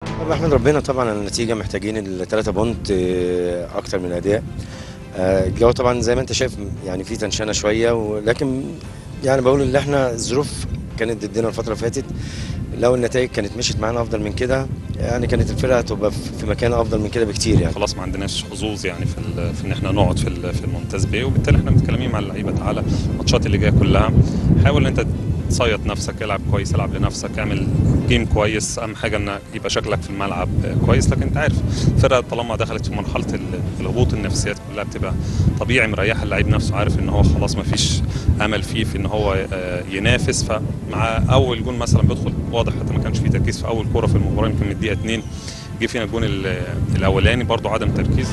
طب احمد ربنا طبعا على النتيجه محتاجين الثلاثه بونت آه، اكتر من اداء آه، الجو طبعا زي ما انت شايف يعني في تنشنه شويه ولكن يعني بقول ان احنا الظروف كانت ضدنا الفتره اللي فاتت لو النتائج كانت مشيت معانا افضل من كده يعني كانت الفرقه هتبقى في مكان افضل من كده بكتير يعني خلاص ما عندناش حظوظ يعني في ال- في ان احنا نقعد في ال- في الممتاز بيه وبالتالي احنا متكلمين مع اللعيبه تعالى الماتشات اللي جايه كلها حاول ان انت تصيط نفسك العب كويس العب لنفسك اعمل جيم كويس اهم حاجه ان يبقى شكلك في الملعب كويس لكن انت عارف الفرقه طالما دخلت في مرحله ال- الهبوط النفسيات كلها بتبقى طبيعي مريحه اللعيب نفسه عارف ان هو خلاص ما فيش امل فيه في ان هو آه، ينافس فمع اول جون مثلا بيدخل واضح حتى ما كانش فيه تركيز في اول كوره في المباراه يمكن من الدقيقه 2 جه فينا الجون ال- الاولاني برضو عدم تركيز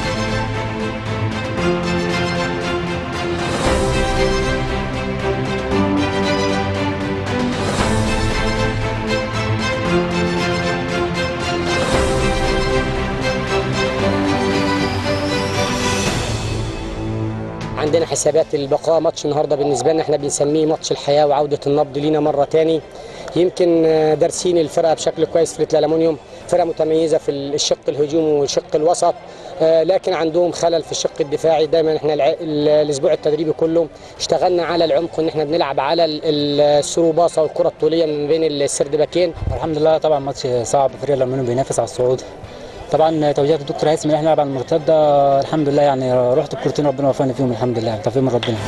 عندنا حسابات البقاء ماتش النهارده بالنسبه لنا احنا بنسميه ماتش الحياه وعوده النبض لينا مره تاني يمكن آه، دارسين الفرقه بشكل كويس فرقه الالومنيوم فرقه متميزه في الشق الهجومي والشق الوسط آه، لكن عندهم خلل في الشق الدفاعي دايما احنا الع- ال- الاسبوع التدريبي كله اشتغلنا على العمق ان احنا بنلعب على ال- ال- الثرو باصه والكره الطوليه من بين السردباكين الحمد لله طبعا ماتش صعب فريق الالماني بينافس على الصعود طبعا توجيهات الدكتور هيثم ان احنا نلعب على المرتده الحمد لله يعني رحت الكورتين ربنا وفقني فيهم الحمد لله توفيق من ربنا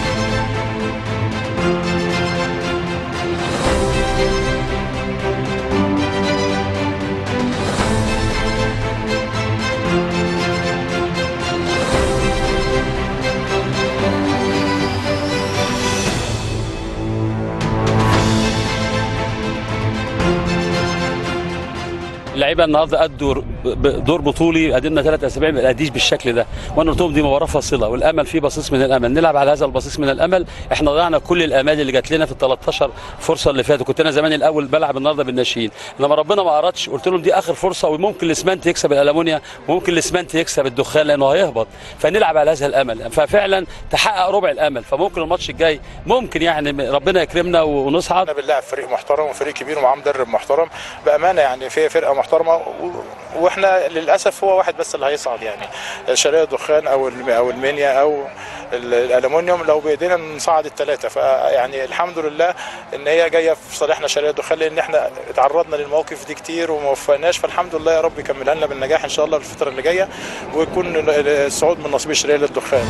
اللعيبه النهارده ادوا ب- دور بطولي قدمنا ثلاث اسابيع ما اديش بالشكل ده وانا قلت لهم دي مباراه فاصله والامل فيه بصيص من الامل نلعب على هذا البصيص من الامل احنا ضيعنا كل الامال اللي جات لنا في ال 13 فرصه اللي فاتوا كنت انا زمان الاول بلعب النهارده بالناشئين انما ربنا ما اردش قلت لهم دي اخر فرصه وممكن الاسمنت يكسب الالومنيا وممكن الاسمنت يكسب الدخان لانه هيهبط فنلعب على هذا الامل ففعلا تحقق ربع الامل فممكن الماتش الجاي ممكن يعني ربنا يكرمنا ونصعد احنا بنلعب فريق محترم وفريق كبير ومعاه مدرب محترم بامانه يعني في فرقه محترمه و- واحنا للاسف هو واحد بس اللي هيصعد يعني شرقية الدخان او الم- او المنيا او ال- الالومنيوم لو بايدينا نصعد الثلاثه فيعني الحمد لله ان هي جايه في صالحنا شرقية الدخان لان احنا اتعرضنا للمواقف دي كتير وما وفقناش فالحمد لله يا رب يكملها لنا بالنجاح ان شاء الله الفتره اللي جايه ويكون الصعود من نصيب شرقية للدخان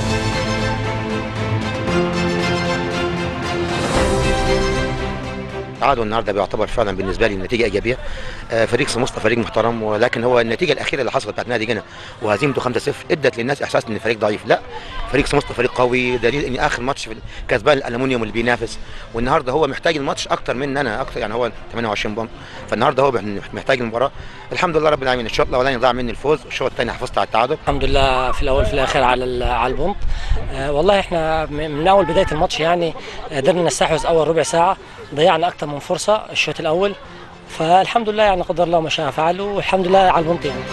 تعادل النهارده بيعتبر فعلا بالنسبه لي نتيجه ايجابيه آه، فريق سموسطه فريق محترم ولكن هو النتيجه الاخيره اللي حصلت بتاعت نادي جنة وهزيمته 5-0 ادت للناس احساس ان الفريق ضعيف لا فريق سموسطه فريق قوي دليل ان اخر ماتش في كسبان الالومنيوم اللي بينافس والنهارده هو محتاج الماتش اكتر من انا اكتر يعني هو 28 بونت فالنهارده هو محتاج المباراه الحمد لله رب العالمين الشوط الاولاني ضاع مني الفوز الشوط الثاني حافظت على التعادل الحمد لله في الاول في الاخر على ال- على البومب آه، والله احنا م- من اول بدايه الماتش يعني قدرنا نستحوذ اول ربع ساعه ضيعنا اكثر من فرصه الشوط الاول فالحمد لله يعني قدر الله ما شاء فعل والحمد لله على البومب يعني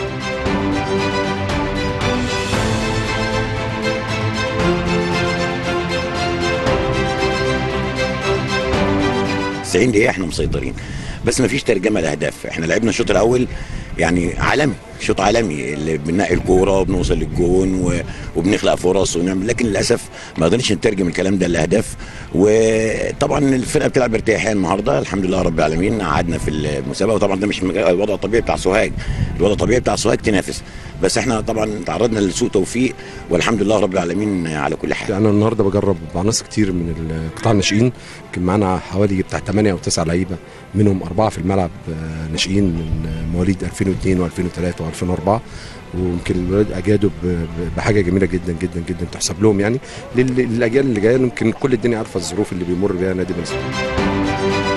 90 دقيقة احنا مسيطرين بس ما فيش ترجمة لأهداف احنا لعبنا الشوط الأول يعني عالمي شوط عالمي اللي بننقي الكورة وبنوصل للجون و- وبنخلق فرص ونعمل لكن للأسف ما قدرناش نترجم الكلام ده لأهداف وطبعا الفرقة بتلعب بارتياحية النهاردة الحمد لله رب العالمين قعدنا في المسابقة وطبعا ده مش مج- الوضع الطبيعي بتاع سوهاج الوضع الطبيعي بتاع سوهاج تنافس بس احنا طبعا تعرضنا لسوء توفيق والحمد لله رب العالمين على كل حال انا النهارده بجرب مع ناس كتير من قطاع الناشئين يمكن معانا حوالي بتاع 8 او 9 لعيبه منهم اربعه في الملعب آه، ناشئين من آه، مواليد 2002 و2003 و2004 ويمكن الولاد اجادوا ب- ب- بحاجه جميله جدا جدا جدا تحسب لهم يعني لل- للاجيال اللي جايه يمكن كل الدنيا عارفه الظروف اللي بيمر بيها نادي بني سويف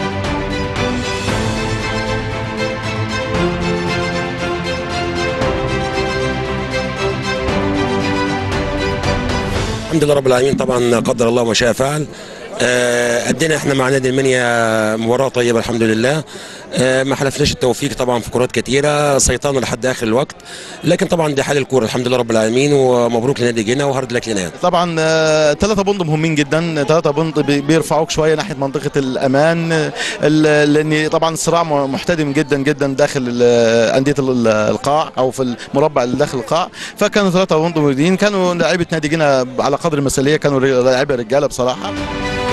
الحمد لله رب العالمين طبعا قدر الله ما شاء فعل آه، ادينا احنا مع نادي المنيا مباراه طيبه الحمد لله آه، ما حلفناش التوفيق طبعا في كرات كتيره سيطرنا لحد اخر الوقت لكن طبعا دي حال الكوره الحمد لله رب العالمين ومبروك لنادي جينا وهارد لك لنا يعني. طبعا ثلاثة بوند مهمين جدا ثلاثة بوند بي- بيرفعوك شوية ناحية منطقة الأمان آه، ال- لأن طبعا الصراع م- محتدم جدا جدا داخل ال- أندية ال- القاع أو في المربع اللي داخل القاع فكانوا ثلاثة بوند موجودين كانوا لاعيبة نادي جينا على قدر المثالية كانوا ر- لاعيبة رجالة بصراحة